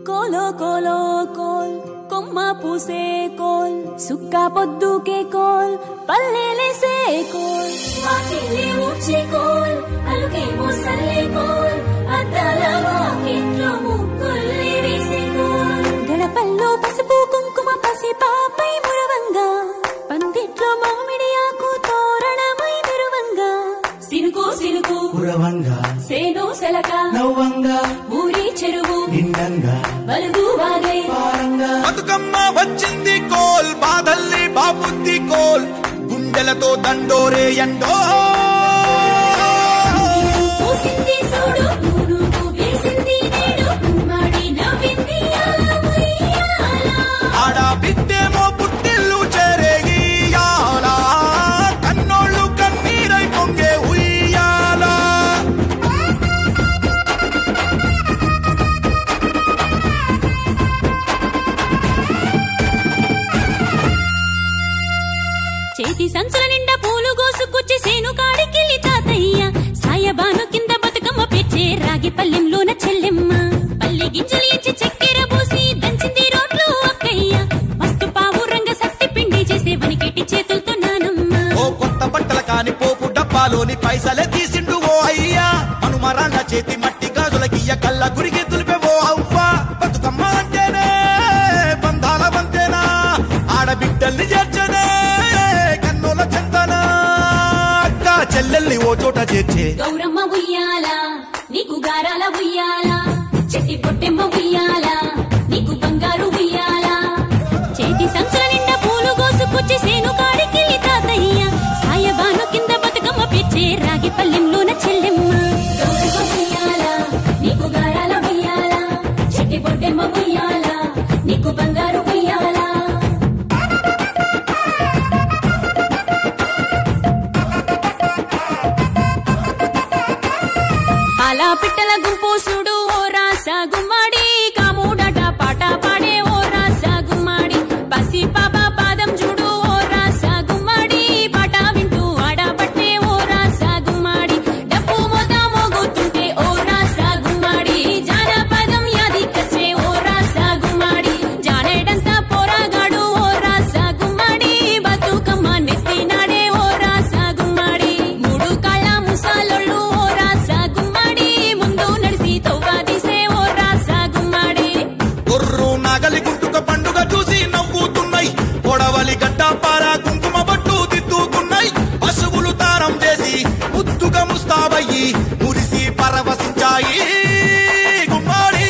కోలో కోలో coal కొమ్మ పూసే coal సుక్క పొద్దుకే coal పల్లెలేసే coal వాకిలి ఊడ్చే కోల్ అలుకేమో సల్లే కోల్ అద్దాల వాకిట్లో ముగ్గుల్ని వేసే కోల్ గడపల్లో పసుపు కుంకుమ పసి పాపై మురవంగా పందిట్లో మామిడి ఆకు తోరణమై మెరువంగా సినుకు సినుకు కురవంగా సేను సెలక నవ్వంగా ఊరి చెరువు నిండంగా బలుగు వాగై పారంగా బతుకమ్మ వచ్చింది కోల్ బాధల్ని బాబుద్ది కోల్ గుండెలతో దండోరే ఎండో పూసింది చూడు పూనుగు వేసింది నేడు గుమ్మడి నవ్వింది అల ఉయ్యాల. ఆడ బిడ్డేమో పుట్టిల్లు చెరేగియాల కన్నోళ్ళు కన్నీరై పొంగే ఉయ్యాల చేతి సంచుల నిండా పూలు కోసుకొచ్చి సేను కాడికెళ్ళి తాతయ్య సాయబాను కింద బతుకమ్మ పెచ్చే రాగి పల్లెంలోన చెల్లెమ్మ పల్లె గింజలు ఇచ్చి చక్కెర పోసి దంచింది రోడ్లు అక్కయ్య మస్తు పావు రంగ సత్తి పిండి చేసే వనికెట్టి చేతులతో నానమ్మ ఓ కొత్త బట్టల కాని పోపు డబ్బాలోని పైసలే తీసిండు ఓ అయ్యా మనుమరాళ్ళ చేతి మట్టి గాజులకియ్య కళ్ళ గురిగి తులిపే ఓ అవ్వ బతుకమ్మ అంటేనే బంధాల వంతేనా ఆడబిడ్డల్ని చేర్చనే కన్నుల చెంతనా అక్క చెల్లెల్ని ఓ చోట చేర్చే గౌరమ్మ ఉయ్యాల నీకు గారాల ఉయ్యాల చెట్టి పొట్టెమ్మ ఉయ్యాల నీకు బంగారు ఉయ్యాల చేతి సంచుల నిండా పూలు కోసుకొచ్చి సేను కాడికెళ్ళి తాతయ్య సాయబాను కింద బతుకమ్మ పెచ్చే రాగి పల్లెంలోన చెల్లెమ్మ గౌరమ్మ ఉయ్యాల నీకు గారాల ఉయ్యాల చెట్టి పొట్టెమ్మ ఉయ్యాల నీకు బంగారు ఉయ్యాల అలా పిట్టల గుంపు చూడు ఓ రాస గుమ్మడి కాముడట పాట పాడే ఓ రాస గుమ్మడి పసి పాప పాదం చూడు ఓ రాస గుమ్మడి పాట వింటూ ఆడబట్టే ఓ రాస గుమ్మడి డప్పు మోత మోగుతుంటే ఓ రాస గుమ్మడి జానపదం యాది కచ్చే ఓ రాస గుమ్మడి జానేడంతా పోరాగాడు ఓ రాస గుమ్మడి బతుకమ్మ నెత్తినాడే ఓ రాస గుమ్మడి మూడు కాళ్ళ ముసాలొళ్ళు ఓ రాస గుమ్మడి ముందు నడిసి తవ్వాదిసే ఓ రాస గుమ్మడి గొర్రు నాగలి గుంటుక పండుగ చూసి నవ్వుతున్నాయి పొడవలి గడ్డ పార కుంకుమ బట్టు దిద్దుకున్నాయి పశువులు తారం చేసి ముద్దుగా ముస్తాబయ్యి మురిసి పరవశించాయి గుమ్మాడి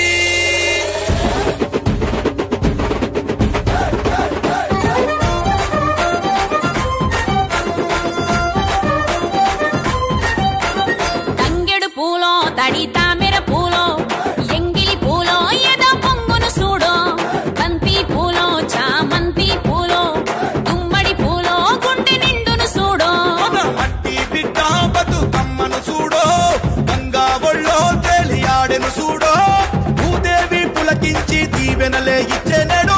తంగెడు పూలో తడి తామెర పూలో ఎంగిలి పూలో ఎద పొంగును చూడో బంతి పూలో చామంతి పూలో గుమ్మడి పూలో గుండె నిండును చూడో మన మట్టి బిడ్డ బతుకమ్మను చూడో గంగా ఒళ్ళో తేలియాడెను చూడో భూదేవి పులకించి దీవెనలే ఇచ్చెనెడు